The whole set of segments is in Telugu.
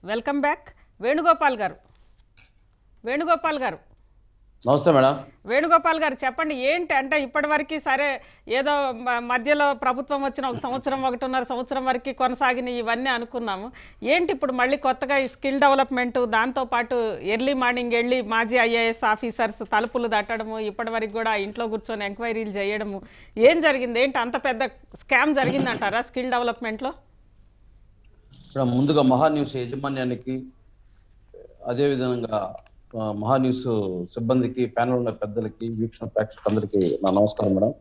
వెల్కమ్ బ్యాక్ వేణుగోపాల్ గారు వేణుగోపాల్ గారు నమస్తే మేడం వేణుగోపాల్ గారు చెప్పండి ఏంటి అంటే ఇప్పటివరకు సరే ఏదో మ- మధ్యలో ప్రభుత్వం వచ్చిన ఒక సంవత్సరం ఒకటిన్నర సంవత్సరం వరకు కొనసాగిన ఇవన్నీ అనుకున్నాము ఏంటి ఇప్పుడు మళ్ళీ కొత్తగా ఈ స్కిల్ డెవలప్మెంట్ దాంతోపాటు ఎర్లీ మార్నింగ్ వెళ్ళి మాజీ ఐఏఎస్ ఆఫీసర్స్ తలుపులు తట్టడము ఇప్పటివరకు కూడా ఇంట్లో కూర్చొని ఎంక్వైరీలు చేయడము ఏం జరిగింది ఏంటి అంత పెద్ద స్కామ్ జరిగిందంటారా స్కిల్ డెవలప్మెంట్లో మేడం ముందుగా మహా న్యూస్ యాజమాన్యానికి అదేవిధంగా ఆ, మహా న్యూస్ సిబ్బందికి ప్యానల్ ఉన్న పెద్దలకి వీక్షణ ప్రేక్షకులందరికీ నా నమస్కారం మేడం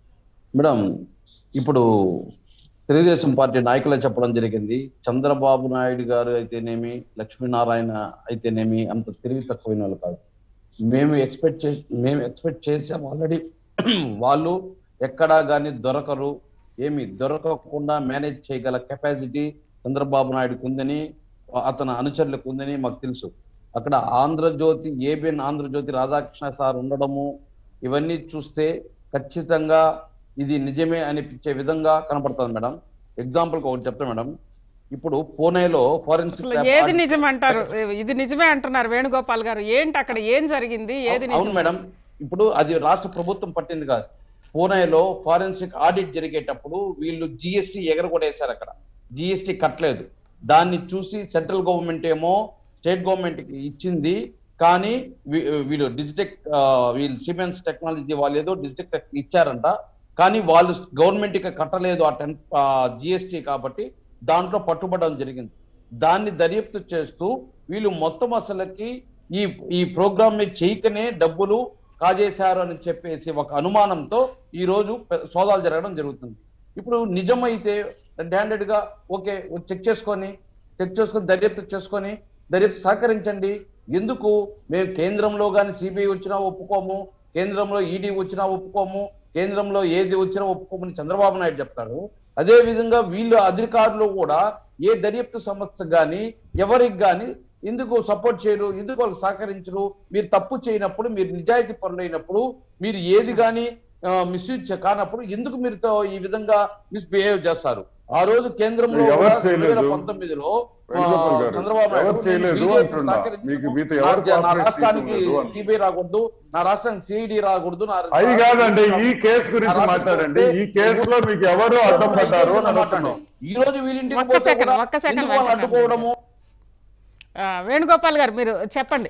మేడం ఇప్పుడు తెలుగుదేశం పార్టీ నాయకులే చెప్పడం జరిగింది చంద్రబాబు నాయుడు గారు అయితేనేమి లక్ష్మీనారాయణ అయితేనేమి అంత తిరిగి తక్కువైన వాళ్ళు కాదు మేము ఎక్స్పెక్ట్ చే మేము ఎక్స్పెక్ట్ చేసాం ఆల్రెడీ వాళ్ళు ఎక్కడా కానీ దొరకరు ఏమి దొరకకుండా మేనేజ్ చేయగల కెపాసిటీ చంద్రబాబు నాయుడుకు ఉందని అతని అనుచరులకు ఉందని మాకు తెలుసు అక్కడ ఆంధ్రజ్యోతి ఏబిఎన్ ఆంధ్రజ్యోతి రాధాకృష్ణ సార్ ఉండడము ఇవన్నీ చూస్తే ఖచ్చితంగా ఇది నిజమే అనిపించే విధంగా కనపడుతుంది మేడం ఎగ్జాంపుల్ ఒకటి చెప్తా మేడం ఇప్పుడు పూణేలో అసలు ఫారెన్సిక్ ఏది నిజం అంటారు ఇది నిజమే అంటున్నారు వేణుగోపాల్ గారు ఏంటి అక్కడ ఏం జరిగింది ఏది అవును నిజం మేడం ఇప్పుడు అది రాష్ట్ర ప్రభుత్వం పట్టింది కాదు పూణేలో ఫారెన్సిక్ ఆడిట్ జరిగేటప్పుడు వీళ్ళు జిఎస్టీ ఎగరగొడేశారు అక్కడ జిఎస్టీ కట్టలేదు దాన్ని చూసి సెంట్రల్ గవర్నమెంట్ ఏమో స్టేట్ గవర్నమెంట్ కి ఇచ్చింది కానీ వీ- వీళ్ళు డిజిటెక్ ఆ, వీళ్ళు సిమెంట్స్ టెక్నాలజీ వాళ్ళు ఏదో డిజిటెక్ ఇచ్చారంట కానీ వాళ్ళు గవర్నమెంట్ కి కట్టలేదు ఆ టెన్ జిఎస్టీ కాబట్టి దాంట్లో పట్టుబడడం జరిగింది దాన్ని దర్యాప్తు చేస్తూ వీళ్ళు మొత్తం అసలుకి ఈ ఈ ప్రోగ్రామ్ ని చేయకనే డబ్బులు కాజేశారు అని చెప్పేసి ఒక అనుమానంతో ఈ రోజు పె- సోదాలు జరగడం జరుగుతుంది ఇప్పుడు నిజమైతే రెడ్ హ్యాండెడ్ గా ఓకే చెక్ చేసుకొని చెక్ చేసుకొని దర్యాప్తు చేసుకొని దర్యాప్తు సహకరించండి ఎందుకు మేము కేంద్రంలో కానీ సిబిఐ వచ్చినా ఒప్పుకోము కేంద్రంలో ఈడీ వచ్చినా ఒప్పుకోము కేంద్రంలో ఏది వచ్చినా ఒప్పుకోమని చంద్రబాబు నాయుడు చెప్తారు అదే విధంగా వీళ్ళు అధికారులు కూడా ఏ దర్యాప్తు సంస్థ కానీ ఎవరికి కానీ ఎందుకు సపోర్ట్ చేయరు ఎందుకు వాళ్ళు సహకరించరు మీరు తప్పు చేయనప్పుడు మీరు నిజాయితీ పరులైనప్పుడు మీరు ఏది కానీ మిస్యూజ్ కానప్పుడు ఎందుకు మీరు తో- ఈ విధంగా మిస్బిహేవ్ చేస్తారు ఆ రోజు కేంద్రంలో ఎవరు కూడా చేయలేదు? 2019లో ఆ, వేణుగోపాల్ గారు, చంద్రబాబు నాయుడు ఎవరు చేయలేదు నేను BJP అంటున్నా. సహకరించను. మీకు మీతో నా- ఎవరు నా cooperate రాష్ట్రానికి చేయలేదు అంటున్నా. సిబిఐ రాకూడదు నా రాష్ట్రానికి సిఐడి రాకూడదు నా అది కాదండి ఈ కేసు గురించి నా రాష్ట్రం మాట్లాడండి వస్తే ఈ కేసులో మీకు ఎవరు అడ్డం పడ్డారు అని మాట్లాడండి. అడుగుతున్నాం ఈ రోజు వీళ్ళింటికి ఒక్క పోతే సెకండ్, కూడా ఒక్క సెకండ్ ఎందుకు వాళ్ళు వెంకటరమణ అడ్డుకోవడము ఆ, వేణుగోపాల్ గారు మీరు చెప్పండి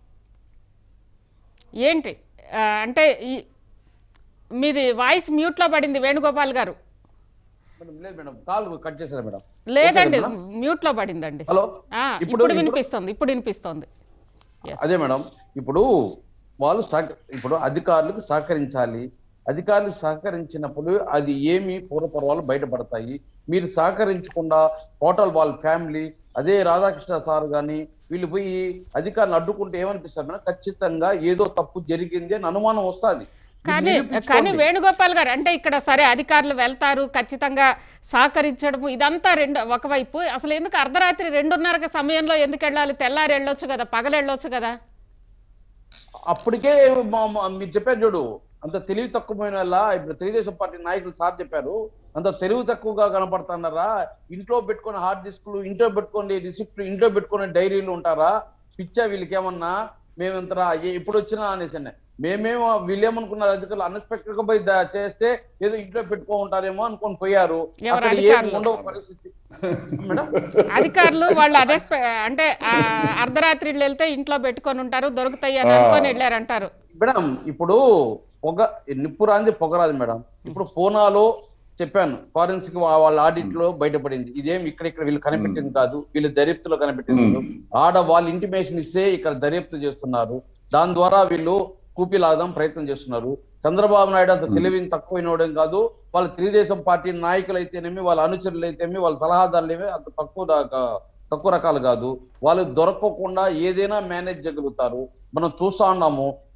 ఏంటి ఆ, అంటే ఈ మీది వాయిస్ మ్యూట్లో పడింది వేణుగోపాల్ గారు మేడం, లేదు మేడం కాల్ కట్ చేశారు మేడం లేదండి ఓకే మేడం? మ్యూట్లో పడిందండి హలో ఆ, ఇప్పుడు- ఇప్పుడు ఇప్పుడు- వినిపిస్తుంది ఇప్పుడు వినిపిస్తుంది Yes. అదే మేడం ఇప్పుడు వాళ్ళు సహక ఇప్పుడు అధికారులకు సహకరించాలి అధికారులకు సహకరించినప్పుడు అది ఏమి పూర్వపర్వాలు బయటపడతాయి మీరు సహకరించకుండా టోటల్ వాళ్ళ ఫ్యామిలీ అదే రాధాకృష్ణ సార్ గాని వీళ్ళు పోయి అధికారులు అడ్డుకుంటే ఏమనిపిస్తారు మేడం ఖచ్చితంగా ఏదో తప్పు జరిగింది అని అనుమానం వస్తుంది కానీ కానీ వేణుగోపాల్ గారు అంటే ఇక్కడ సరే అధికారులు వెళ్తారు ఖచ్చితంగా సహకరించడము ఇదంతా రెండు ఒకవైపు అసలు ఎందుకు అర్ధరాత్రి రెండున్నర సమయంలో ఎందుకు వెళ్ళాలి తెల్లారి వెళ్ళొచ్చు కదా పగలు వెళ్ళొచ్చు కదా అప్పటికే మా- మా- మీరు చెప్పారు చూడు అంత తెలివి తక్కువమైన వాళ్ళ ఇప్పుడు తెలుగుదేశం పార్టీ నాయకులు సార్ చెప్పారు అంత తెలివి తక్కువగా కనపడుతున్నారా ఇంట్లో పెట్టుకుని హార్డ్ డిస్క్లు ఇంట్లో పెట్టుకుని రిసిప్ట్లు ఇంట్లో పెట్టుకునే డైరీలు ఉంటారా పిచ్చా వీళ్ళకి ఏమన్నా మేమెంతరా ఏ- ఎప్పుడు వచ్చినా అనేసి అన్న. మేమేమో వీళ్ళేమనుకున్నారు అధికారులు అన్ఎక్స్పెక్టెడ్ గా పోయి దా- చేస్తే ఏదో ఇంట్లో పెట్టుకో ఉంటారేమో అనుకొని పోయారు ఎవరు అక్కడ ఏం అధికారులు? ఉండవు పరిస్థితి మేడం అధికారులు వాళ్ళు అదే అంటే ఆ, అర్ధరాత్రి వెళ్తే ఇంట్లో పెట్టుకొని ఉంటారు దొరుకుతాయి అని అనుకొని వెళ్ళారంటారు మేడం ఇప్పుడు పొగ నిప్పు రాంది పొగరాదు మేడం ఇప్పుడు పూనాలో చెప్పాను ఫారెన్సిక్ వాళ్ళ ఆడిట్ లో బయటపడింది ఇదేం ఇక్కడ ఇక్కడ వీళ్ళు కనిపెట్టింది కాదు వీళ్ళు దర్యాప్తులో కనిపెట్టింది కాదు. ఆడ వాళ్ళు ఇంటిమేషన్ ఇస్తే ఇక్కడ దర్యాప్తు చేస్తున్నారు దాని ద్వారా వీళ్ళు కూపిలాగడం ప్రయత్నం చేస్తున్నారు చంద్రబాబు నాయుడు అంత తెలివిని తక్కువైనోడేం కాదు వాళ్ళ తెలుగుదేశం పార్టీ నాయకులు అయితేనేమి వాళ్ళ అనుచరులు అయితేనేమి వాళ్ళ సలహాదారులు అంత తక్కువ దాకా తక్కువ రకాలు కాదు వాళ్ళు దొరకకుండా ఏదైనా మేనేజ్ చేయగలుగుతారు మనం చూస్తా ఉన్నాము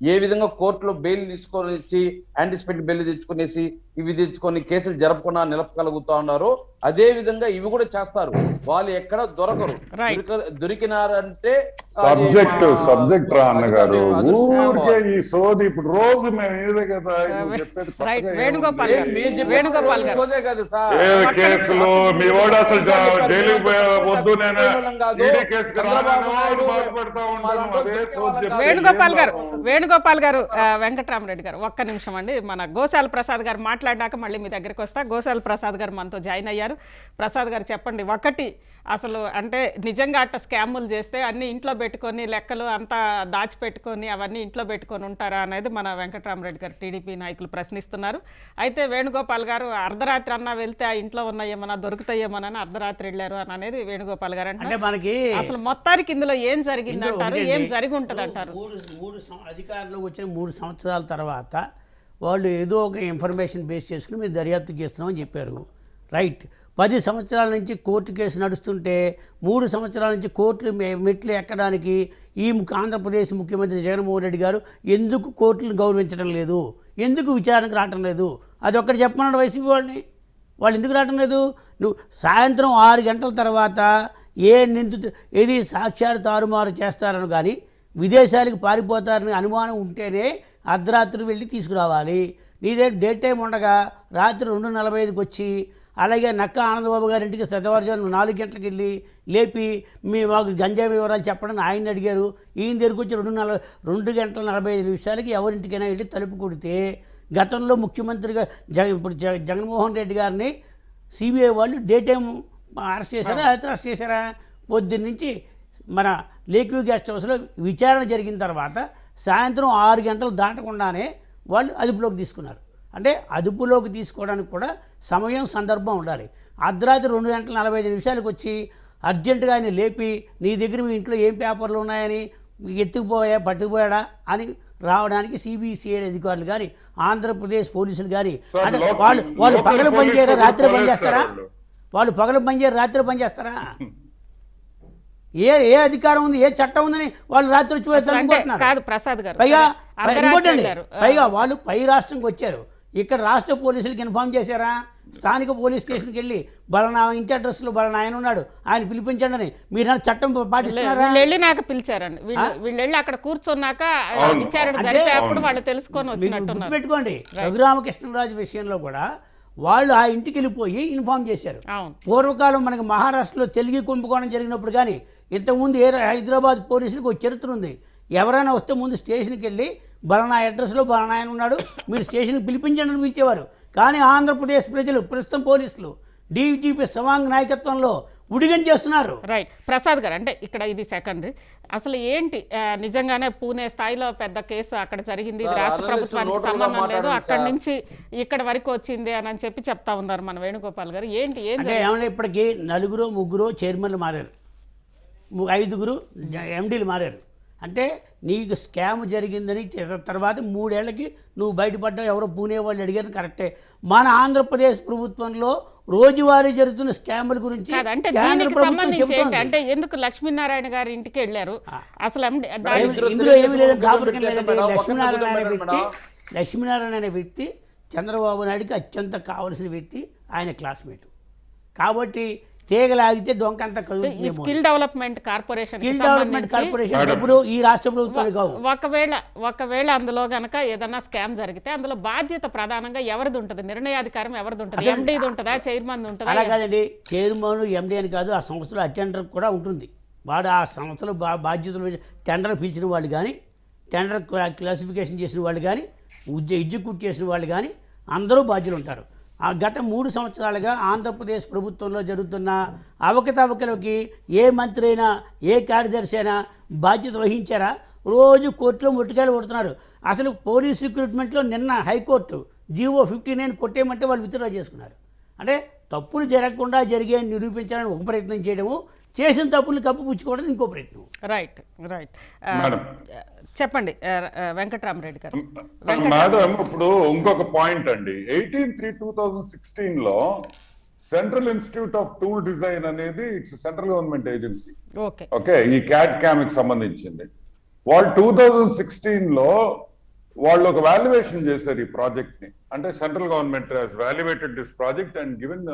ఏ విధంగా కోర్టులో బెయిల్ తీసుకొని ఇచ్చి యాంటిసిపేట్ బెయిల్ తెచ్చుకునేసి ఇవి తెచ్చుకొని కేసులు జరపకుండా నిలపగలుగుతా ఉన్నారు అదే విధంగా ఇవి కూడా చేస్తారు వాళ్ళు ఎక్కడ దొరకరు Right. దొరిక- దొరికినారంటే అది సబ్జెక్ట్ మా- సబ్జెక్ట్ రా అన్నగారు అది అదృష్టం ఊరికే ఈ సోది ఇప్పుడు రోజు మేము ఇదే కదా నువ్వు చెప్పేది కొత్తగా రైట్ ఏముంది? వేణుగోపాల్ ఏం గారు మీరు చెప్పేది వేణుగోపాల్ గారు రోజే కాదు సార్ ఏ కేసులు మీ వాడు అసలు జైలుకి పోయే వద్దు నేను ఈడీ కేసుకి రానని వాడు బాధపడతా ఉంటాను అదే సోది చెప్పేది. వేణుగోపాల్ గారు వేణుగోపాల్ గారు ఆ, వెంకట్రామరెడ్డి గారు ఒక్క నిమిషం అండి మన గోశాల ప్రసాద్ గారు మాట్లాడినాక మళ్ళీ మీ దగ్గరికి వస్తా గోశాల ప్రసాద్ గారు మనతో జాయిన్ అయ్యారు ప్రసాద్ గారు చెప్పండి ఒకటి అసలు అంటే నిజంగా అట్ట స్కాములు చేస్తే అన్ని ఇంట్లో పెట్టుకొని లెక్కలు అంతా దాచిపెట్టుకొని అవన్నీ ఇంట్లో పెట్టుకొని ఉంటారా అనేది మన వెంకట్రామరెడ్డి గారు టీడీపీ నాయకులు ప్రశ్నిస్తున్నారు అయితే వేణుగోపాల్ గారు అర్ధరాత్రి అన్నా వెళ్తే ఆ ఇంట్లో ఉన్న ఏమన్నా దొరుకుతాయేమోనని అర్ధరాత్రి వెళ్ళారు అని అనేది వేణుగోపాల్ గారు అంటే అంటారు మనకి అసలు మొత్తానికి ఇందులో ఏం జరిగింది ఇందులో అంటారు ఒకటండి, ఏం జరిగి ఉంటది అంటారు మూడు మూడు సం- అధికారంలోకి వచ్చిన మూడు సంవత్సరాల తర్వాత వాళ్ళు ఏదో ఒక ఇన్ఫర్మేషన్ బేస్ చేసుకుని మీరు దర్యాప్తు చేస్తున్నామని చెప్పారు రైట్ పది సంవత్సరాల నుంచి కోర్టు కేసు నడుస్తుంటే మూడు సంవత్సరాల నుంచి కోర్టులు మె- మెట్లు ఎక్కడానికి ఈ ముఖ్య- ఆంధ్రప్రదేశ్ ముఖ్యమంత్రి జగన్మోహన్ రెడ్డి గారు ఎందుకు కోర్టులను గౌరవించడం లేదు ఎందుకు విచారణకు రావటం లేదు అది ఒక్కటి చెప్పమన్నాడు వైసీపీ వాళ్ళని వాళ్ళు ఎందుకు రావటం లేదు నువ్వు సాయంత్రం ఆరు గంటల తర్వాత ఏ నిందితు ఏది సాక్ష్యాలు తారుమారు చేస్తారని కానీ విదేశాలకు పారిపోతారని అనుమానం ఉంటేనే అర్ధరాత్రి వెళ్ళి తీసుకురావాలి నీదే డే టైం ఉండగా రాత్రి రెండు నలభై ఐదుకి వచ్చి అలాగే నక్క ఆనందబాబు గారి ఇంటికి తెల్లవారుజాము నాలుగు గంటలకు వెళ్ళి లేపి మీ మాకు గంజాయి వివరాలు చెప్పడం ఆయన అడిగారు ఈయన దగ్గరికి వచ్చి రెండు నలభై రెండు గంటల నలభై ఐదు నిమిషాలకి ఎవరింటికైనా వెళ్ళి తలుపు కొడితే గతంలో ముఖ్యమంత్రిగా జగ ఇప్పుడు జగ జగన్మోహన్ రెడ్డి గారిని సిబిఐ వాళ్ళు డే టైం అరెస్ట్ చేశారా అయితే అరెస్ట్ చేశారా పొద్దున్న నుంచి మన లేక్యూ గెస్ట్ హౌస్లో విచారణ జరిగిన తర్వాత సాయంత్రం ఆరు గంటలు దాటకుండానే వాళ్ళు అదుపులోకి తీసుకున్నారు అంటే అదుపులోకి తీసుకోవడానికి కూడా సమయం సందర్భం ఉండాలి అర్ధరాత్రి రెండు గంటల నలభై ఐదు నిమిషాలకు వచ్చి అర్జెంటుగా ఆయన లేపి నీ దగ్గర మీ ఇంట్లో ఏం పేపర్లు ఉన్నాయని ఎత్తుకుపోయా పట్టుకుపోయాడా అని రావడానికి సిబిసిఐడి అధికారులు కానీ ఆంధ్రప్రదేశ్ పోలీసులు కానీ సార్, అంటే లోకల్- వాళ్ళు వాళ్ళు లోకల్ పగలు పని పోలీసులు చేయరా రాత్రి పని పోలీసులు చేస్తారా వాళ్ళు. వాళ్ళు పగలు పని చేయరు రాత్రి పని చేస్తారా ఏ ఏ అధికారం ఉంది ఏ చట్టం ఉందని వాళ్ళు రాత్రి వచ్చి అసలు అంటే అనుకుంటున్నారు కాదు ప్రసాద్ గారు పైగా సరే, అర్ధరాత్రి ఇంకోటండి వెళ్ళారు. ఆ, పైగా వాళ్ళు పై రాష్ట్రంకి వచ్చారు ఇక్కడ రాష్ట్ర పోలీసులకు ఇన్ఫామ్ చేశారా స్థానిక పోలీస్ స్టేషన్కి వెళ్ళి బలనా ఇంటి అడ్రస్లో బలనా ఆయన ఉన్నాడు ఆయన పిలిపించండి అని మీరు ఏమైనా చట్టం పాటిస్తున్నారా వీళ్ళు వెళ్ళినాక పిలిచారండి వీళ్ళు వీళ్ళు వెళ్ళి అక్కడ కూర్చున్నాక ఆ, విచారణ అంటే- జరిపే అప్పుడు వాళ్ళు తెలుసుకొని మీరు వచ్చినట్టున్నారు గుర్తుపెట్టుకోండి రఘురామకృష్ణరాజు విషయంలో కూడా వాళ్ళు ఆ ఇంటికి వెళ్ళిపోయి ఇన్ఫామ్ చేశారు అవును పూర్వకాలం మనకి మహారాష్ట్రలో తెలుగు కుంభకోణం జరిగినప్పుడు కానీ ఇంతకుముందు ఏ హైదరాబాద్ పోలీసులకు ఒక చరిత్ర ఉంది ఎవరైనా వస్తే ముందు స్టేషన్కి వెళ్ళి బలనా అడ్రస్లో బలనా ఆయన ఉన్నాడు మీరు స్టేషన్కి పిలిపించండి అని పిలిచేవారు కానీ ఆంధ్రప్రదేశ్ ప్రజలు ప్రస్తుతం పోలీసులు డీజీపీ సవాంగ్ నాయకత్వంలో ఉడిగం చేస్తున్నారు రైట్ ప్రసాద్ గారు అంటే ఇక్కడ ఇది సెకండరీ అసలు ఏంటి ఆ, నిజంగానే పూణే స్థాయిలో పెద్ద కేసు అక్కడ జరిగింది ఇది సార్, రాష్ట్ర అనలిస్ట్ ప్రభుత్వానికి నోటు కూడా సంబంధం లేదు మాట్లాడండి అక్కడి సార్. నుంచి ఇక్కడ వరకు వచ్చింది అని అని చెప్పి చెప్తా ఉన్నారు మన వేణుగోపాల్ గారు ఏంటి ఏం అంటే ఏమన్నా ఇప్పటికీ నలుగురు ముగ్గురు చైర్మన్లు మారారు ము- ఐదుగురు ఎండీలు మారారు అంటే నీకు స్కామ్ జరిగిందని తె- తర్వాత మూడేళ్లకి నువ్వు బయటపడ్డావు ఎవరో పూణే వాళ్ళు అడిగారు కరెక్టే మన ఆంధ్రప్రదేశ్ ప్రభుత్వంలో రోజువారీ జరుగుతున్న స్కాముల గురించి కాదు అంటే కేంద్ర దీనికి ప్రభుత్వం సంబంధించి ఏంటి చెబుతోంది అంటే ఎందుకు లక్ష్మీనారాయణ గారి ఇంటికి వెళ్ళారు అసలు ఎండి- దాని- ఏమి- ఇద్దరు ఇందులో ఏమీ లేదు తెలుగుదేశం కాపురికం పెట్టారు లేదండి మేడం, లక్ష్మీనారాయణ అనే ఒక్క వ్యక్తి మేడం. లక్ష్మీనారాయణ అనే వ్యక్తి చంద్రబాబు నాయుడుకి అత్యంత కావలసిన వ్యక్తి ఆయన క్లాస్మేట్ కాబట్టి తీగలాగితే డొంకంత ఈ కదులుతుందేమో skill development corporation skill development corporation డబ్బులు ఈ రాష్ట్ర ప్రభుత్వానికి కావు ఒకవేళ ఒకవేళ అందులో గనక ఏదన్నా స్కామ్ జరిగితే అందులో బాధ్యత ప్రధానంగా ఎవరిది ఉంటుంది నిర్ణయాధికారం ఎవరిది ఉంటుంది ఎండీది ఉంటుందా చైర్మన్ ఉంటుందా అలా కాదండి చైర్మన్ ఎండి అని కాదు ఆ సంస్థలో అటెండర్ కూడా ఉంటుంది వాడు ఆ సంస్థలో బా బాధ్యతలు టెండర్ పిలిచిన వాళ్ళు కానీ టెండర్ క్లా- క్లాసిఫికేషన్ చేసిన వాళ్ళు కానీ ఉద్య ఎగ్జిక్యూట్ చేసిన వాళ్ళు కానీ అందరూ బాధ్యులు ఉంటారు ఆ గత మూడు సంవత్సరాలుగా ఆంధ్రప్రదేశ్ ప్రభుత్వంలో జరుగుతున్న అవకతవకలకి ఏ మంత్రి అయినా ఏ కార్యదర్శి అయినా బాధ్యత వహించారా రోజు కోర్టులో ముట్టుకాయలు కొడుతున్నారు అసలు పోలీస్ రిక్రూట్మెంట్లో నిన్న హైకోర్టు జీవో ఫిఫ్టీ నైన్ కొట్టేయమంటే వాళ్ళు విత్డ్రా చేసుకున్నారు అంటే తప్పులు జరగకుండా జరిగే నిరూపించాలని ఒక ప్రయత్నం చేయడము చేసిన తప్పులు కప్పిపుచ్చుకోవడం ఇంకో ప్రయత్నం రైట్ రైట్ మేడం. చెప్పండి ఆ, ఆ, వెంకట్రామరెడ్డి గారు మేడం ఇప్పుడు ఇంకొక పాయింట్ అండి eighteen three two thousand sixteen లో central institute of tool design అనేది it's central government agency okay okay ఈ క్యాట్ క్యామ్ కి సంబంధించింది వాళ్ళు టూ థౌజండ్ సిక్స్టీన్ లో వాళ్ళు ఒక వాల్యుయేషన్ చేశారు ఈ ప్రాజెక్ట్ ని అంటే central government valuated this project and given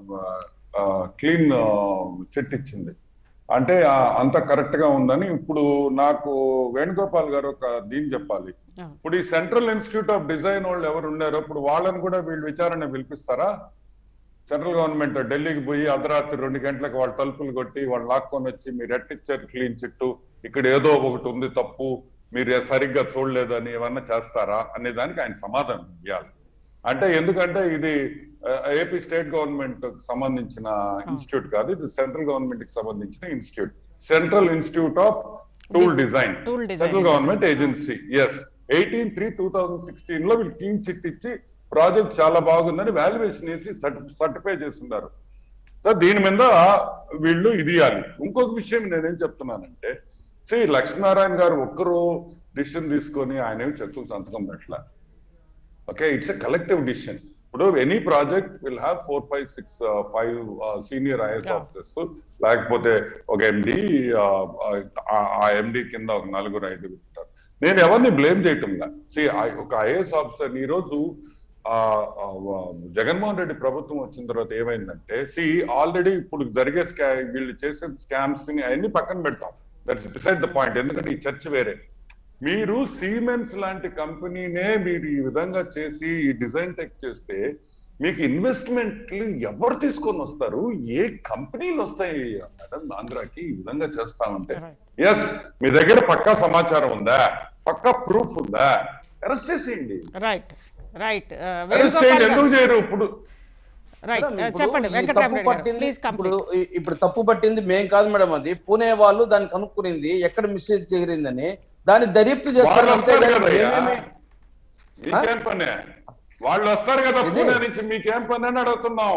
clean chit ఇచ్చింది అంటే ఆ, అంత కరెక్ట్ గా ఉందని ఇప్పుడు నాకు వేణుగోపాల్ గారు ఒక దీని చెప్పాలి అవును. ఇప్పుడు ఈ సెంట్రల్ ఇన్స్టిట్యూట్ ఆఫ్ డిజైన్ వాళ్ళు ఎవరు ఉన్నారో ఇప్పుడు వాళ్ళని కూడా వీళ్ళు విచారణ పిలిపిస్తారా సెంట్రల్ గవర్నమెంట్ ఢిల్లీకి పోయి అర్ధరాత్రి రెండు గంటలకు వాళ్ళ తలుపులు కొట్టి వాళ్ళు లాక్కొని వచ్చి మీరు ఎట్టిచ్చారు క్లీన్ చిట్టు ఇక్కడ ఏదో ఒకటి ఉంది తప్పు మీరు సరిగ్గా చూడలేదని ఏమన్నా చేస్తారా అనే దానికి ఆయన సమాధానం ఇవ్వాలి అంటే ఎందుకంటే ఇది ఏపీ స్టేట్ గవర్నమెంట్ సంబంధించిన ఇన్స్టిట్యూట్ కాదు ఇది సెంట్రల్ గవర్నమెంట్ కి సంబంధించిన institute central institute of tool design Tool design central government agency yes eighteen three two thousand sixteen లో వీళ్ళు క్లీన్ చిట్ ఇచ్చి ప్రాజెక్ట్ చాలా బాగుందని వాల్యుయేషన్ వేసి సర్టిఫై చేస్తున్నారు సో దీని మీద వీళ్ళు ఇది ఇవ్వాలి ఇంకొక విషయం నేనేం చెప్తున్నానంటే శ్రీ లక్ష్మీనారాయణ గారు ఒక్కరు డిసిషన్ తీసుకొని ఆయన ఏమి చెక్కులు సంతకం పెట్టలే okay it's a collective decision ఇప్పుడు any project will have four five six five senior IAS Yeah. Officers లేకపోతే ఒక ఎండి ఆ ఎండి కింద ఒక నలుగురు ఐదుగురు ఉంటారు నేను ఎవరిని బ్లేమ్ చేయటం సి ఒక ఐఏఎస్ ఆఫీసర్ ఈ రోజు ఆ, ఆ, జగన్మోహన్ రెడ్డి ప్రభుత్వం వచ్చిన తర్వాత ఏమైందంటే సి ఆల్రెడీ ఇప్పుడు జరిగే స్కా వీళ్ళు చేసే స్కామ్స్ ని అవన్నీ పక్కన పెడతాం దట్స్ డిసైడ్ ద పాయింట్ ఎందుకంటే ఈ చర్చ వేరే మీరు సీమెన్స్ లాంటి కంపెనీనే మీరు ఈ విధంగా చేసి ఈ డిజైన్ టెక్ చేస్తే మీకు ఇన్వెస్ట్మెంట్లు ఎవరు తీసుకొని వస్తారు ఏ కంపెనీలు వస్తాయి మేడం ఆంధ్రాకి ఈ విధంగా చేస్తా ఉంటే ఎస్ మీ దగ్గర పక్కా సమాచారం ఉందా పక్కా ప్రూఫ్ ఉందా అరెస్ట్ చేసేయండి రైట్ రైట్ అరెస్ట్ చేయండి ఎందుకు చేయరు ఇప్పుడు రైట్ మేడం, ఇప్పుడు చెప్పండి ఈ వెంకటరామరెడ్డి తప్పు గారు పట్టింది- ప్లీజ్ ఇప్పుడు కంప్లీట్ ఈ- ఇప్పుడు తప్పు పట్టింది మేం కాదు మేడం అది పూణే వాళ్ళు దాన్ని కనుక్కునింది ఎక్కడ మిస్టేక్ జరిగిందని దాన్ని దర్యాప్తు చేస్తారు వాళ్ళు అంతే వస్తారు కానీ కదయ్యా. మేమేమి- మీకేం పని వాళ్ళు వస్తారు కదా ఇది- పూణే నుంచి మీకేం పని అని అడుగుతున్నాం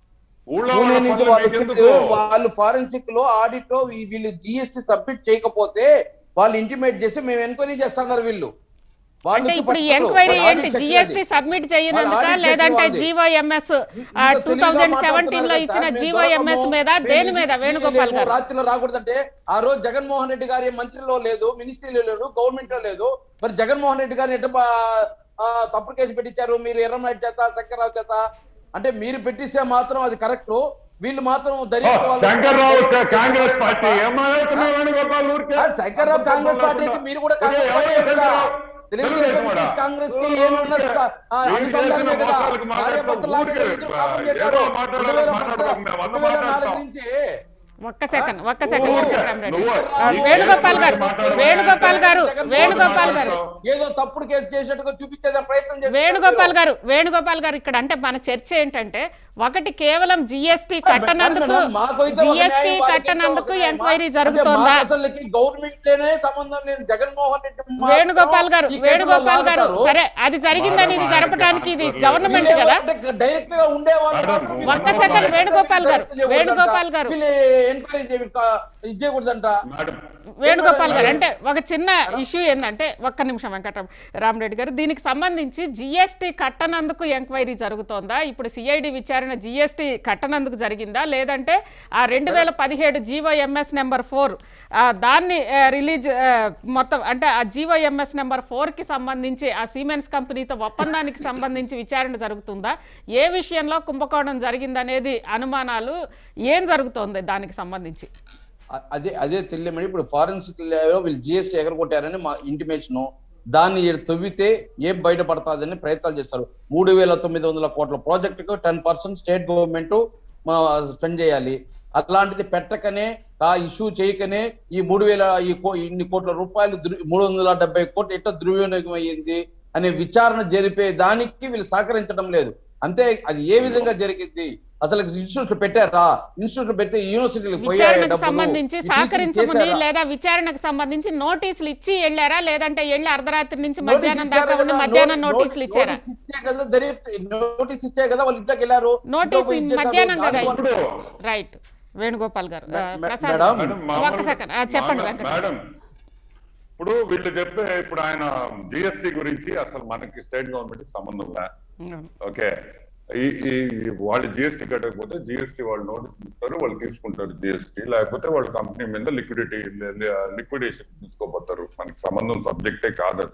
ఊళ్ళో పూణే వాళ్ళ నుంచి పనులు వాళ్ళు మీకెందుకు? వచ్చింది, వాళ్ళు ఫారెన్సిక్ లో ఆడిట్ లో ఈ- వీళ్ళు జిఎస్టీ సబ్మిట్ చేయకపోతే వాళ్ళు ఇంటిమేట్ చేసి మేము ఎంక్వైరీ చేస్తున్నారు వీళ్ళు వాళ్ళు అంటే వచ్చి ఇప్పుడు ఈ పట్టుకోరు. ఎంక్వైరీ వాళ్ళు ఏంటి audit జిఎస్టీ చేసేది. సబ్మిట్ చేయనందుక వాళ్ళు audit లేదంటే చేసేది. జీవోఎంఎస్ ఇంత టూ తెలివిగా థౌజండ్ సెవెంటీన్ లో మాట్లాడుతున్నారు ఇచ్చిన కదా, మేము జీవోఎంఎస్ దొరకము, మీద మేము దేని మీద ఇంటికి వేణుగోపాల్ లేము, గారు రాత్రిలో రాకూడదంటే ఆ రోజు జగన్మోహన్ రెడ్డి గారి మంత్రిలో లేదు మినిస్ట్రీలో లేదు గవర్నమెంట్ లో లేదు మరి జగన్మోహన్ రెడ్డి గారిని ఎట్లా బా- ఆ, తప్పుడు కేసు పెట్టించారు మీరు ఎర్రనాయుడు చేత శంకర్రావు చేత అంటే మీరు పెట్టిస్తే మాత్రం అది కరెక్ట్ వీళ్ళు మాత్రం ఓ, దర్యాప్తు వాళ్ళు- శంకర్రావు కా- కాంగ్రెస్ పార్టీ ఏమాడుతున్నావు వేణుగోపాల్ ఊరికే ఆ, శంకర్రావు కాంగ్రెస్ పార్టీ అయితే మీరు కూడా కాంగ్రెస్ ఎవరు పార్టీ కదా. శంకర్రావు? తెలుగుదేశం తెలుగుదేశం వాడా? కాంగ్రెస్ కి ఏమి ఉన్నది ఊరికే. ఆ, వీళ్ళు అనుసంధానమే చేసిన కదా. మోసాలకు మాట్లాడుతూ భార్యాభర్తలాగా ఊరికే, ఇద్దరు కాపురం ఏదో చేశారు. మాట్లాడాలి, రెండు వేల మాట్లాడదాం, పద్నాలుగు- మేము రెండు వేల మాట్లాడతాం. నాలుగు నుంచి ఒక్క సెకండ్ ఒక్క సెకండ్ ఊరికే. వెంకటరామరెడ్డి నువ్వు- ఆ, నీకు వేణుగోపాల్ ఏదో గారు మాట్లాడమని వేణుగోపాల్ గారు అంటే వేణుగోపాల్ గారు ఏదో తప్పుడు కేసు చేసేట్టుగా చూపించేది ప్రయత్నం చేస్తున్నారు వేణుగోపాల్ గారు వేణుగోపాల్ గారు ఇక్కడ అంటే మన చర్చ ఏంటంటే ఒకటి కేవలం జిఎస్టి కట్టనందుకు జిఎస్టి కట్టనందుకు ఎంక్వైరీ జరుగుతోందా గవర్నమెంట్ లేనే సంబంధం లేదు జగన్మోహన్ రెడ్డి మాత్రం వేణుగోపాల్ గారు ఈ కేసులో వేణుగోపాల్ గారు లాగుతారు. సరే అది జరిగిందని ఇది మేడం, జరపడానికి ఇది ఆయన గవర్నమెంట్ కదా వీళ్ళు డైరెక్ట్ గా ఉండేవాళ్ళు మేడం, మాత్రం వీళ్ళు ఒక్క సెకండ్ వేణుగోపాల్ గారు, వేణుగోపాల్ గారు. వీళ్ళు ఎంక్వైరీ చేయ ఇది చేయకూడదంట మేడం వేణుగోపాల్ గారు అంటే ఒక చిన్న ఇష్యూ ఏంటంటే ఒక్క నిమిషం వెంకట రామరెడ్డి గారు దీనికి సంబంధించి జిఎస్టి కట్టనందుకు ఎంక్వైరీ జరుగుతోందా ఇప్పుడు సిఐడి విచారణ జిఎస్టి కట్టనందుకు జరిగిందా లేదంటే ఆ రెండు వేల పదిహేడు జీవోఎంఎస్ నెంబర్ ఫోర్ దాన్ని ఆ, రిలీజ్ ఆ, మొత్తం అంటే ఆ జీవోఎంఎస్ నెంబర్ ఫోర్కి సంబంధించి ఆ సీమెన్స్ కంపెనీతో ఒప్పందానికి సంబంధించి విచారణ జరుగుతుందా ఏ విషయంలో కుంభకోణం జరిగిందనేది అనుమానాలు ఏం జరుగుతోంది దానికి సంబంధించి అ- అదే అదే తెలియమని ఇప్పుడు ఫారెన్సిక్ లో వీళ్ళు జిఎస్టీ ఎగరగొట్టారని మా ఇంటిమేషన్ దాన్ని ఈడ తవ్వితే ఏం బయటపడుతుందని ప్రయత్నాలు చేస్తారు మూడు వేల తొమ్మిది వందల కోట్ల ప్రాజెక్టుకు ten percent state government spend చేయాలి అట్లాంటిది పెట్టకనే ఆ ఇష్యూ చేయకనే ఈ మూడు వేల ఈ కో- ఇన్ని కోట్ల రూపాయలు దుర్- మూడు వందల డెబ్బై కోట్లు ఎట్లా దుర్వినియోగం అయ్యింది అనే విచారణ జరిపే దానికి వీళ్ళు సహకరించడం లేదు అంతే అది ఏ విధంగా జరిగింది అసలు ఇన్స్టిట్యూట్ పెట్టారా ఇన్స్టిట్యూట్ పెడితే యూనివర్సిటీలకు పోయాయి విచారణకు డబ్బులు. సంబంధించి ఈ సహకరించమని చేశారా? లేదా విచారణకు సంబంధించి నోటీసులు ఇచ్చి వెళ్ళారా లేదంటే వెళ్ళి అర్ధరాత్రి నుంచి నోటీస్ మధ్యాహ్నం ఇచ్చారు దాకా ఉండి కదా, మధ్యాహ్నం నోటీస్ నోటీసులు ఇచ్చారా నోటీస్ ఇచ్చే కదా దర్యాప్తు నోటీస్ ఇచ్చే కదా వాళ్ళు ఇంట్లోకి వెళ్ళారు నోటీస్ ఇంట్లో పోయి ఇచ్చేసారు. మధ్యాహ్నం కదా దానికి ఇప్పుడు రైట్ వేణుగోపాల్ గారు ఆ, మే- ప్రసాద్ మేడం, మేడం, ఒక్క మామూలు- సెకండ్ ఆ, చెప్పండి మేడం, వెంకట మేడం ఇప్పుడు వీళ్ళు చెప్పే ఇప్పుడు ఆయన జిఎస్టి గురించి అసలు మనకి స్టేట్ గవర్నమెంట్ సంబంధం లే ఓకే ఈ ఈ వాళ్ళు జిఎస్టీ కట్టకపోతే జిఎస్టీ వాళ్ళు నోటీస్ ఇస్తారు వాళ్ళు తీసుకుంటారు జిఎస్టీ లేకపోతే వాళ్ళ కంపెనీ మీద లిక్విడిటీ లిక్విడేషన్ తీసుకోపోతారు మనకి సంబంధం సబ్జెక్టే కాదు అది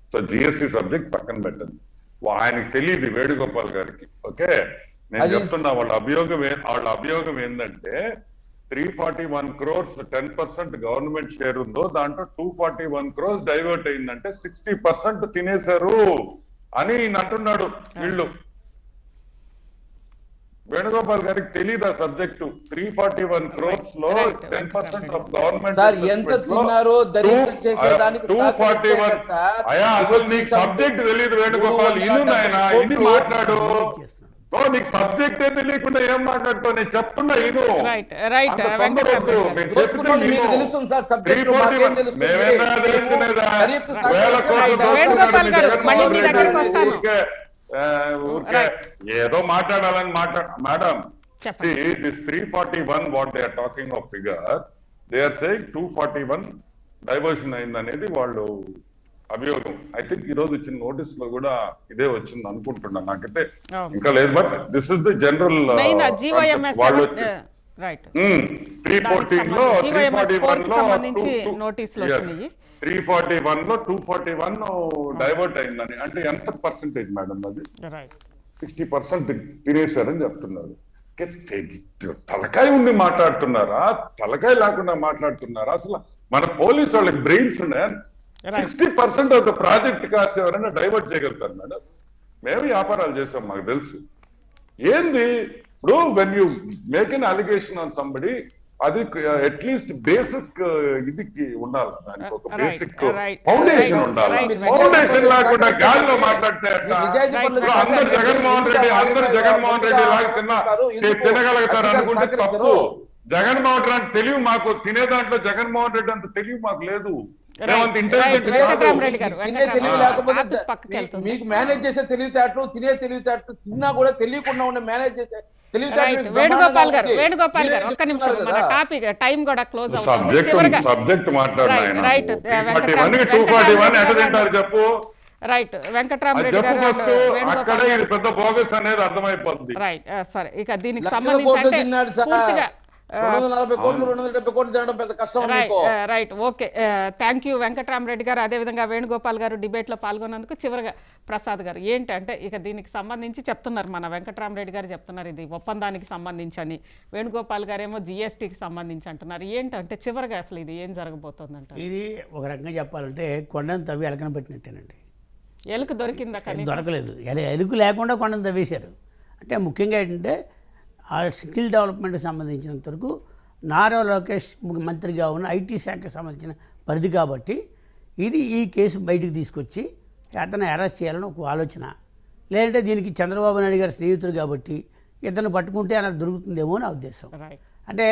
సో జిఎస్టి సబ్జెక్ట్ పక్కన పెట్టండి వా- ఆయనకి తెలియదు వేణుగోపాల్ గారికి ఓకే నేను అది- చెప్తున్నా వాళ్ళ అభియోగం ఏ- వాళ్ళ అభియోగం ఏంటంటే three forty one crores ten percent government share ఉందో దాంట్లో two forty one crores divert అయిందంటే సిక్స్టీ పర్సెంట్ తినేశారు అని ఈయన అంటున్నాడు వీళ్ళు వేణుగోపాల్ గారికి తెలియదు ఆ subject three forty one crores లో Right. Ten percent of government sir, ఎంత తిన్నారో దర్యాప్తు చేసేదానికి టూ సాక్షి ఫార్టీ వన్ చెప్పారు సార్. అయ్యా అసలు ఇప్పుడు నీకు ఈ subject సబ్జెక్ట్ తెలియదు వేణుగోపాల్ మూడు ఇను వందల నాయన డెబ్బై ఇన్ని కోట్లు మాట్లాడు చేస్తున్నాడు ఓ నీకు సబ్జెక్టే తెలియకుండా ఏం మాట్లాడుతావు నేను చెప్తున్నా ఇను Right, right, అంత తొందర వెంకటరమణ వద్దు. గారు. నేను దోచుకున్న చెప్తే మీకు విను. తెలుస్తుంది సార్ సబ్జెక్ట్ 341 మాకేం తెలుస్తుంది? మేమేనా మేము తెలుసుకునేదా? దర్యాప్తు సాక్షి వేల కోట్ల చెప్పారు. దోచుకున్నాడు వేణుగోపాల్ గారు, జగన్మోహన్ మళ్ళీ మీ రెడ్డి. దగ్గరకు వస్తాను. ఊరికే, ఆ, ఊరికే Right. ఏదో మాట్లాడాలని మాట్లాడ మేడం చెప్పండి. See, this 341 what they are talking of figure, they are saying 241 diversion అయింది అనేది వాళ్ళు అభియోగం ఐ థింక్ ఈ రోజు ఇచ్చిన నోటీస్ లో కూడా ఇదే వచ్చింది అనుకుంటున్నా నాకైతే అవును. ఇంకా లేదు but this is the general main GO MS వాళ్ళు వచ్చి రైట్ త్రీ ఫోర్టీన్ లో సంబంధించి three GOMS forty four one కి లో సంబంధించి నోటీసులు వచ్చినాయి. త్రీ ఫార్టీ వన్ లో టూ ఫార్టీ వన్ డైవర్ట్ అయిందని అంటే ఎంత పర్సెంటేజ్ మేడం అది రైట్ సిక్స్టీ పర్సెంట్ తినేశారని చెప్తున్నారు కే, తె- తలకాయ ఉండి మాట్లాడుతున్నారా తలకాయ లేకుండా మాట్లాడుతున్నారా అసలు మన పోలీసు వాళ్ళకి బ్రెయిన్స్ ఉన్నాయా Right. Sixty percent of the project cost ఎవరైనా డైవర్ట్ చేయగలుగుతారు మేడం మేము వ్యాపారాలు చేసాం మాకు తెలుసు ఏంది ఇప్పుడు when you make an allegation on somebody అది అట్లీస్ట్ బేసిక్ ఇది ఉండాలి దానికి ఒక Right, basic right, foundation right, ఉండాలి right. ఫౌండేషన్ లేకుండా గాలిలో మాట్లాడితే ఎట్లా? విజయ్ పనులు ఇప్పుడు అందరు జగన్మోహన్ రెడ్డి అందరు జగన్మోహన్ రెడ్డి లాగా తిన్న తి- తినగలుగుతారు అనుకుంటే తప్పు జగన్మోహన్ రెడ్డి తెలివి మాకు తినే దాంట్లో జగన్మోహన్ రెడ్డి అంత తెలివి మాకు లేదు మేమంత ఇంటెలిజెంట్ Right. కాదు వెంకటరామరెడ్డి గారు, తినే వెంకటరామరెడ్డి తెలివి గారు. లేకపోతే టాపిక్ పక్కకి మీ- వెళ్తుంది. మీకు మేనేజ్ చేసే తెలివితేటలు తినే తెలివితేటలు తిన్నా కూడా తెలియకుండా ఉండే మేనేజ్ చేసే తెలివితేటలు రైట్ మీకు వేణుగోపాల్ గారు బ్రహ్మాండంగా వేణుగోపాల్ ఉంది. గారు ఒక్క నిమిషం చెప్తున్నారు మన కదా. టాపిక్ టైం కూడా క్లోజ్ అవుతుంది సబ్జెక్ట్ చివరిగా సబ్జెక్ట్ Right, మాట్లాడిన right. ఫార్టీ వన్ వెంకటరామ- టూ ఫార్టీ వన్ వెంకటరామరెడ్డి ఎట్లా గారు తింటారు చెప్పు రైట్ అది వెంకటరామరెడ్డి చెప్పు గారు ఫస్ట్ and అక్కడే వేణుగోపాల్ ఇది గారు పెద్ద బోగస్ అనేది అర్థమైపోతుంది రైట్ సరే ఇక దీనికి లక్షల సంబంధించి కోట్లు అంటే తిన్నాడు సార్ పూర్తిగా రెండు వందల నలభై కోట్లు రెండు వందల డెబ్బై కోట్లు తినడం పెద్ద కష్టం రైట్ మీకు right okay thank you Venkataramareddy garu అదేవిధంగా వేణుగోపాల్ గారు డిబేట్లో పాల్గొన్నందుకు చివరిగా ప్రసాద్ గారు ఏంటంటే ఇక దీనికి సంబంధించి చెప్తున్నారు మన వెంకటరామరెడ్డి గారు చెప్తున్నారు ఇది ఒప్పందానికి సంబంధించి అని వేణుగోపాల్ గారేమో జిఎస్టీకి సంబంధించి అంటున్నారు ఏంటంటే చివరిగా అసలు ఇది ఏం జరగబోతోందంట ఇది ఒక రకంగా చెప్పాలంటే కొండను తవ్వి ఎలకన పెట్టినట్టేనండి ఎలుక దొరికిందా కనీసం దొరకలేదు ఎల- ఎలుక లేకుండా కొండను తవ్వేశారు అంటే ముఖ్యంగా ఏంటంటే ఆ స్కిల్ డెవలప్మెంట్కి సంబంధించినంత వరకు నారా లోకేష్ ము- మంత్రిగా ఉన్న ఐటీ శాఖకు సంబంధించిన పరిధి కాబట్టి ఇది ఈ కేసు బయటికి తీసుకొచ్చి అతను అరెస్ట్ చేయాలని ఒక ఆలోచన లేదంటే దీనికి చంద్రబాబు నాయుడు గారి స్నేహితుడు కాబట్టి ఇతను పట్టుకుంటే అలా దొరుకుతుందేమో నా ఉద్దేశం రైట్ అంటే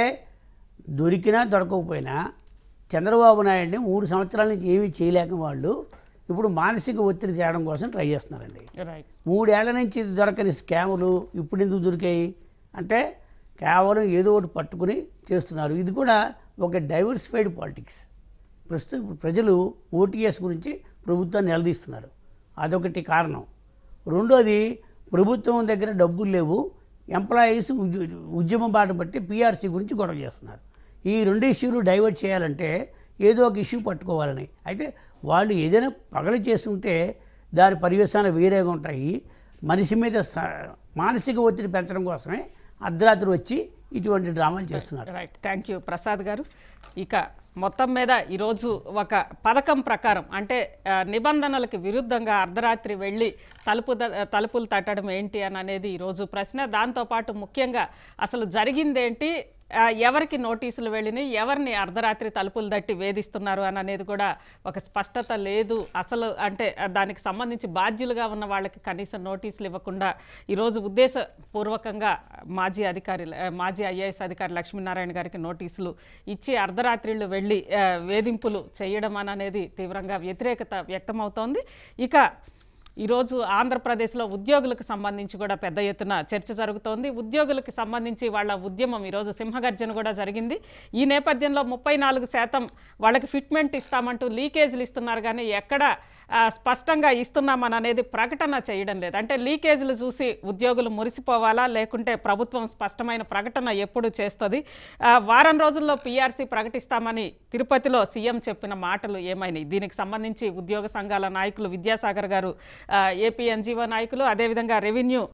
దొరికినా దొరకకపోయినా చంద్రబాబు నాయుడిని మూడు సంవత్సరాల నుంచి ఏమీ చేయలేక వాళ్ళు ఇప్పుడు మానసిక ఒత్తిడి తేవడం కోసం ట్రై చేస్తున్నారండి రైట్ మూడేళ్ల నుంచి దొరకని స్కాములు ఇప్పుడు ఎందుకు దొరికాయి అంటే కేవలం ఏదో ఒకటి పట్టుకుని చేస్తున్నారు ఇది కూడా ఒక డైవర్సిఫైడ్ పాలిటిక్స్ ప్రస్తుతం ఇప్పుడు ప్రజలు ఓటీఎస్ గురించి ప్రభుత్వాన్ని నిలదీస్తున్నారు అదొకటి కారణం రెండోది ప్రభుత్వం దగ్గర డబ్బులు లేవు ఎంప్లాయీస్ ఉద్య- ఉద్యమం బాట బట్టి పీఆర్సీ గురించి గొడవ చేస్తున్నారు ఈ రెండు ఇష్యూలు డైవర్ట్ చేయాలంటే ఏదో ఒక ఇష్యూ పట్టుకోవాలని అయితే వాళ్ళు ఏదైనా పగలు చేస్తుంటే దాని పర్యవసానాలు వేరేగా ఉంటాయి మనిషి మీద స- మానసిక ఒత్తిడి పెంచడం కోసమే అర్ధరాత్రి వచ్చి ఇటువంటి డ్రామాలు చేస్తున్నారు రైట్ థ్యాంక్ యూ ప్రసాద్ గారు ఇక మొత్తం మీద ఈరోజు ఒక పథకం ప్రకారం అంటే ఆ, నిబంధనలకు విరుద్ధంగా అర్ధరాత్రి వెళ్ళి తలుపు ద- తలుపులు తట్టడం ఏంటి అని అనేది ఈరోజు ప్రశ్న దాంతోపాటు ముఖ్యంగా అసలు జరిగిందేంటి ఆ, ఎవరికి నోటీసులు వెళ్ళినాయి ఎవరిని అర్ధరాత్రి తలుపులు తట్టి వేధిస్తున్నారు అని అనేది కూడా ఒక స్పష్టత లేదు అసలు అంటే ఆ, దానికి సంబంధించి బాధ్యులుగా ఉన్న వాళ్ళకి కనీసం నోటీసులు ఇవ్వకుండా ఈరోజు ఉద్దేశపూర్వకంగా మాజీ అధికారి ఆ, మాజీ ఐఏఎస్ అధికారి లక్ష్మీనారాయణ గారికి నోటీసులు ఇచ్చి అర్ధరాత్రిళ్ళు వెళ్ళి ఆ, వేధింపులు చేయడం అని అనేది తీవ్రంగా వ్యతిరేకత వ్యక్తమవుతోంది ఇక ఈరోజు ఆంధ్రప్రదేశ్లో ఉద్యోగులకు సంబంధించి కూడా పెద్ద ఎత్తున చర్చ జరుగుతోంది ఉద్యోగులకు సంబంధించి వాళ్ళ ఉద్యమం ఈరోజు సింహగర్జన కూడా జరిగింది ఈ నేపథ్యంలో ముప్పై నాలుగు శాతం వాళ్ళకి ఫిట్మెంట్ ఇస్తామంటూ లీకేజీలు ఇస్తున్నారు కానీ ఎక్కడ ఆ, స్పష్టంగా ఇస్తున్నామని అనేది ప్రకటన చేయడం లేదు అంటే లీకేజీలు చూసి ఉద్యోగులు మురిసిపోవాలా లేకుంటే ప్రభుత్వం స్పష్టమైన ప్రకటన ఎప్పుడు చేస్తుంది ఆ, వారం రోజుల్లో పీఆర్సీ ప్రకటిస్తామని తిరుపతిలో సీఎం చెప్పిన మాటలు ఏమైనాయి దీనికి సంబంధించి ఉద్యోగ సంఘాల నాయకులు విద్యాసాగర్ గారు ఏపీ ఎన్జిఓ నాయకులు అదేవిధంగా రెవెన్యూ